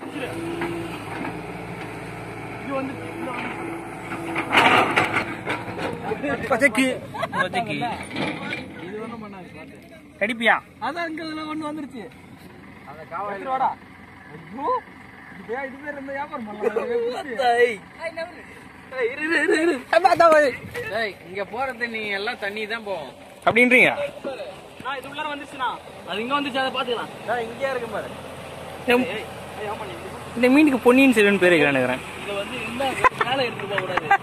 கொச்சக்கு கொச்சக்கு கடிப்பியா அதான் அங்க இதுல ஒண்ணு வந்துருச்சு அந்த காவாடா ஐயோ இது பேர் இது பேர் இருந்த வியாபாரம் டேய் இங்க போறது நீ எல்லாம் தண்ணி தான் போவோம் அப்படின்றீங்க நான் இது உள்ளார வந்துச்சுனா அது இங்க வந்துச்சு அதை பாத்துக்கலாம் இங்கே இருக்கு பாரு இந்த மீனுக்கு பொன்னியின் செல்வன் பேர் வைக்கிறானுக்கிறேன் இத வந்து இந்த மேல எடுத்து போக கூடாது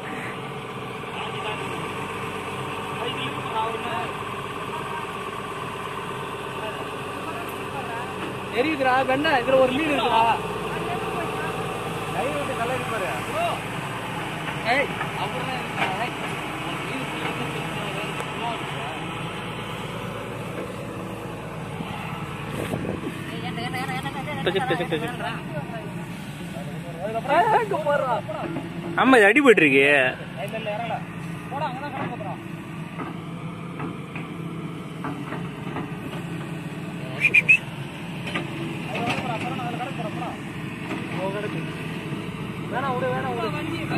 எரியுதுடா வெண்ண இதுல ஒரு மீன் இருக்குடா கை விட்டு கலரி பாரு ஏய் அப்புறம் டச்சக் டச்சக் டச்சக் ஆமா இது அடிபட்டு இருக்கு வேணாம் விடு வேணாம் விடு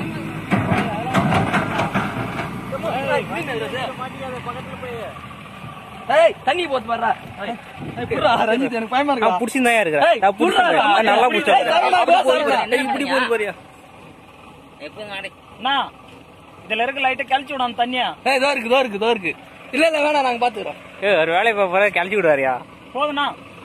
ஏய் தண்ணி போத்து பாருடா புடுறா ரஞ்சித் எனக்கு பயமா நான் இருக்கா புடிச்சுதான் இருக்கிறேன் ஏய், நான் புடிச்சு புடுறா, நான் நல்லா அப்படி புடிச்சேன் ஏய், சரவணா, போ, சரவணா. இப்படி போது பாரியா எப்போ மாடி அண்ணா இதுல இருக்க லைட்டை கழிச்சு விடாம தண்ணியா ஏய் இதோ இருக்கு இதோ இருக்கு இதோ இருக்கு இல்ல இல்ல வேணாம் நாங்க பாத்துக்கிறோம் ஏ ஒரு வேலையை போற கிளச்சி விடுவாரியா போதுண்ணா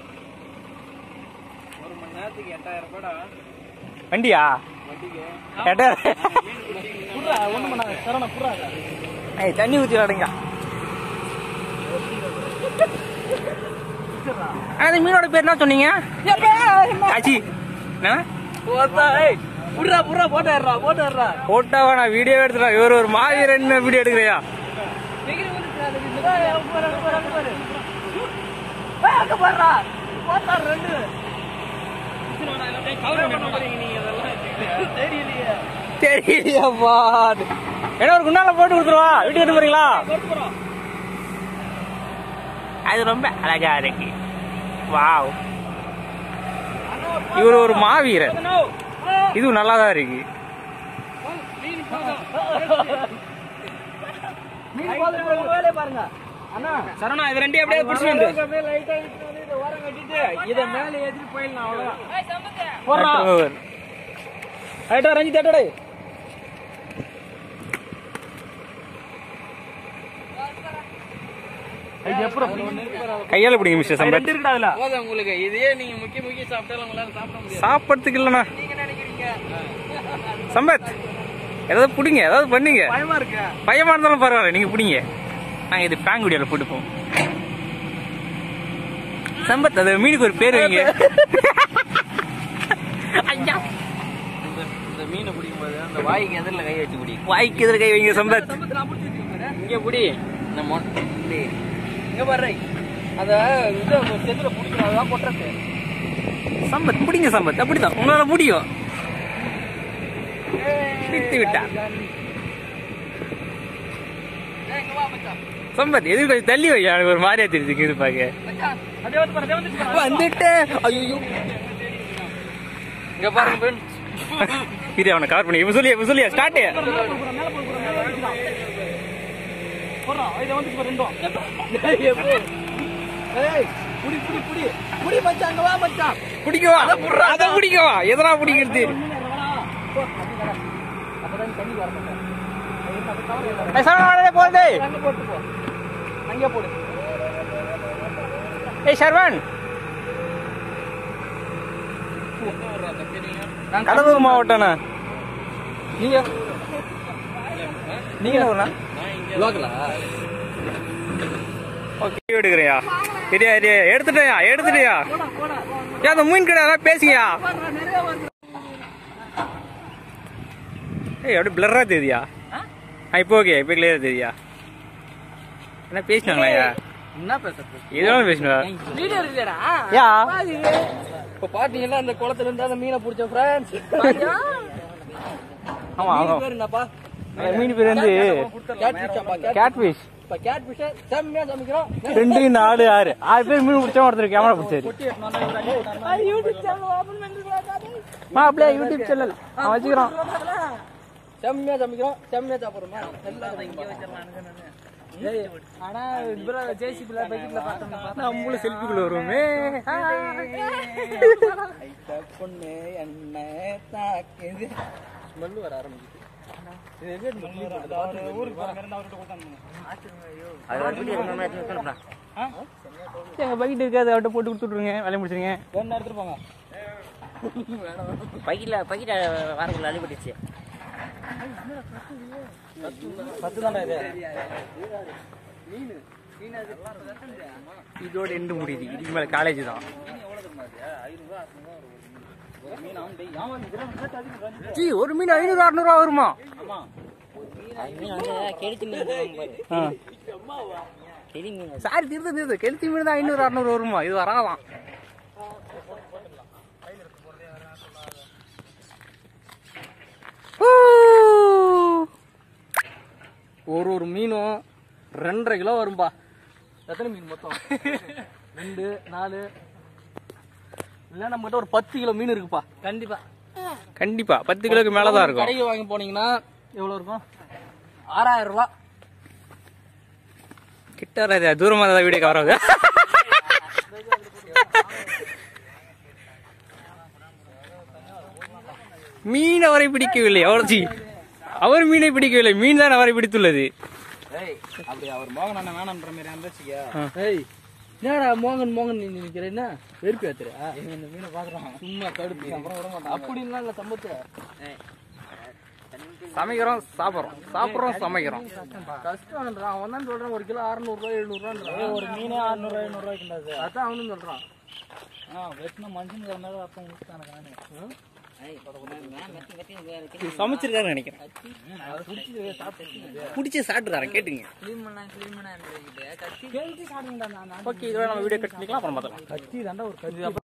வண்டியா எட்ட புடுறா ஒண்ணு பண்ணாத சரவணா புடுறா ஏய் தண்ணி ஊத்தி விளாடுங்க அந்த மீனோட பேர் என்ன சொன்னீங்க ஆச்சி என்ன போத்தா ஏய் புடுறா புடுறா போட்டாடுறா போட்டாடுறா போட்டாவா நான் வீடியோ எடுத்துறேன் இவர் ஒரு மாவீரன் வீடியோ எடுக்கிறியா அங்க பாடுறா போட்டாரு ரெண்டு தெரியலையே தெரியலையாப்பா ஏன்னா ஒரு குண்டால போட்டு கொடுத்துருவா வீட்டுக்கு எடுத்து போறீங்களா அது ரொம்ப அழகா இருக்கு வாவ் இவர் ஒரு மாவீரன் இதுவும் நல்லா தான் இருக்கு மீன் போதும் உங்க வேலையை பாருங்க அண்ணா சரணா இது ரெண்டையும் அப்படியே பிடிச்சி வந்து அப்படியே லைட்டா இழுத்து வந்து இதை ஓரம் கட்டிட்டு இதை மேல ஏத்திட்டு போயிடலாம் அவ்வளவுதான் போடுறா ரைட்டா ரஞ்சித் ஏட்டடே கையால பிடிங்க மிஸ்டர் சம்பத் ரெண்டு இருக்குடா அதுல போதும் உங்களுக்கு இதையே நீங்க முக்கிய முக்கிய சாப்பிட்டாலும் உங்களால சாப்பிட முடியாது சாப்பிட்றதுக்கு இல்லைண்ணா சம்பத் ஏதாவது பிடிங்க ஏதாவது பண்ணுங்க பயமா இருக்கு பயமா இருந்தாலும் பரவாயில்ல நீங்க பிடிங்க நாங்க இது பேங்க் வீடியோல போட்டுப்போம் சம்பத் அது மீனுக்கு ஒரு பேர் வைங்க ஐயா இந்த இந்த மீனை பிடிக்கும் போது அந்த வாய்க்கு எதிரில் கை வச்சு பிடி வாய்க்கு எதிர கை வைங்க சம்பத் நான் பிடிச்சிட்டு இருக்கேன் இங்க பிடி இந்த மொட்டை இப்படி. இங்க பாரு அத இது செத்துல பிடிக்கணும் அதான் கொட்டுறது சம்பத் பிடிங்க சம்பத் அப்படிதான் உங்களால முடியும் பிடித்து விட்டா சம்பத் எது கொஞ்சம் தள்ளி வை எனக்கு ஒரு மாதிரியா தெரியுது இது பாக்க அதே வந்து பாரு, அதே வந்து பாரு. வந்துட்டேன் ஐயோ இங்க பாருங்க friends. இது அவனை கவர் பண்ணி இப்ப சொல்லியா இப்ப சொல்லியா ஸ்டார்ட் போடுறா, இதை வந்து பாரு, ரெண்டும். ஏய், எப்படி? ஏய், புடி, புடி, புடி. புடி மச்சான், அங்க வா மச்சான். பிடிக்கவா அதை பிடிக்கவா எதனா பிடிக்கிறது போ, அப்படி கடை. அப்பதான் தண்ணி வர மாட்டேன். அது என்ன, அது cover இல்ல. ஏய், சரவணா, வாடா, போகுது அங்க போட்டு போ. அங்கே போடு ஏய் சர்வன் கடலூர் மாவட்டம்ண்ணா நீங்க நீங்க என்ன ஊர்ண்ணா? லோக்கலா ஓகே எடுக்கிறியா சரியா சரியா எடுத்துட்டேயா எடுத்துட்டியா ஏன் அந்த மீன் கடை யாராவது பேசுங்கயா ஏய் அப்படியே பிளரா தெரியா ஆ இப்போ ஓகே இப்போ கிளியரா தெரியா என்ன பேசினாங்களா ஐயா என்ன பேசுறது எதுவும் பேசினா வீடியோ இருக்குடா யா இப்ப பாத்தீங்களா அந்த குளத்துல இருந்து அந்த மீனை பிடிச்ச ஃப்ரெண்ட்ஸ் ஆமா ஆமா பேர் என்னப்பா அந்த மீன் பேர் வந்து கேட் ஃபிஷ்ஷாப்பா கேட் ஃபிஷ் இப்ப கேட் ஃபிஷ் செம்மையா சமைக்கிறோம் ரெண்டு நாலு ஆறு ஆறு பேர் மீன் பிடிச்சா ஒருத்தர் கேமரா பிடிச்சாரு யூடியூப் சேனல் ஓபன் பண்ணிருக்கலாம் மாப்பிள்ளையா யூடியூப் சேனல் அவன் வச்சுக்கிறான் செம்மையா சமைக்கிறோம் செம்மையா சாப்பிடுறோமா எல்லாம் இங்கே வச்சிடலான்னு ஏய், ஆனா இதுல ஜேசிபில பக்கெட்ல பார்த்தோம்னா நம்மளும் செல்ஃபிக்குள்ள வருவோமே பொண்ணு என்ன தாக்குது ஸ்மெல் வர ஆரம்பிக்குது இது எங்க இருந்து clean பண்றது? bathroom ஊருக்கு போற மாதிரி இருந்தா அவர்கிட்ட கொடுத்தாங்க. எங்க பக்கெட் இருக்காது அவட்ட போட்டு கொடுத்துட்ருங்க வேலையை முடிச்சிருங்க வேணா எடுத்துட்டு போங்க பைக்கில் பைக்கிட்ட வரக்குள்ள அழிபட்டுச்சு பத்து தானே இது இதோட எண்டு முடியுது இதுக்கு மேல காலேஜ் தான் ஜி ஒரு மீன் ஐநூறு அறுநூறுவா வருமா மீன் வந்து கெடுத்து மீன் பாரு. ஆ. பெரிய மீன் அது. சாரி திருத்த திருத்த கெளுத்தி மீன் தான் ஐநூறு அறுநூறு வருமா இது வராதான் ஊ. ஒரு ஒரு மீனும் ரெண்டரை கிலோ வரும்பா எத்தனை மீன் மொத்தம் ரெண்டு நாலு இல்லை நம்ம கிட்ட ஒரு பத்து கிலோ மீன் இருக்குப்பா கண்டிப்பா கண்டிப்பா பத்து கிலோக்கு மேலதான் இருக்கும் கடைக்கு வாங்கி போனீங்கன்னா எவ்வளவு இருக்கும் ஆறாயிரம் ரூபாய் கிட்ட வராது தூரமா தான் வீடியோ கவர் ஆகுது மீன் அவரை பிடிக்கவில்லை அவர்ஜி அவர் மீனை பிடிக்கவில்லை மீன் தான் அவரை பிடித்துள்ளது ஏய் அப்படி அவர் மோகன் அண்ணன் வேணான்ற மாதிரி இருந்துச்சுக்கியா ஆ. ஏய் என்னடா மோகன் மோகன் நீ நினைக்கிற என்ன வெறுப்பு ஏத்துறியா இந்த மீனை பாக்குறான் சும்மா கடுப்பு அப்புறம் விட மாட்டான் அப்படின்லாம் இல்ல சம்பத்து சமைக்கிறோம் சாப்பிட்றோம் சாப்பிட்றோம் சமைக்கிறோம் கஷ்டம்ன்றான் அவன் தான் சொல்றான் ஒரு கிலோ அறுநூறு ரூபாய் எழுநூறு ரூபாய் ஒரு மீனே அறுநூறு ஐநூறு ரூபாய்க்கு அதான் அவனும் சொல்றான் ஆ வெட்டின மனுஷனுக்கு இருந்தாலும் அப்போ முடிச்சுட்டானே ஏய், மேல மெத்தி மெத்தி இங்க இருக்கு. சமைச்சிருக்காருன்னு நினைக்கிறேன் பிடிச்சி சாப்பிட்டுறாரு கேட்டுங்க clean பண்ணலாம், clean பண்ணலாம் இருந்தது. கத்தி ஓகே இதோட நம்ம வீடியோ கட் பண்ணிக்கலாம் அப்புறம் பார்த்துக்கலாம் கத்தி தாண்டா ஒரு கத்தி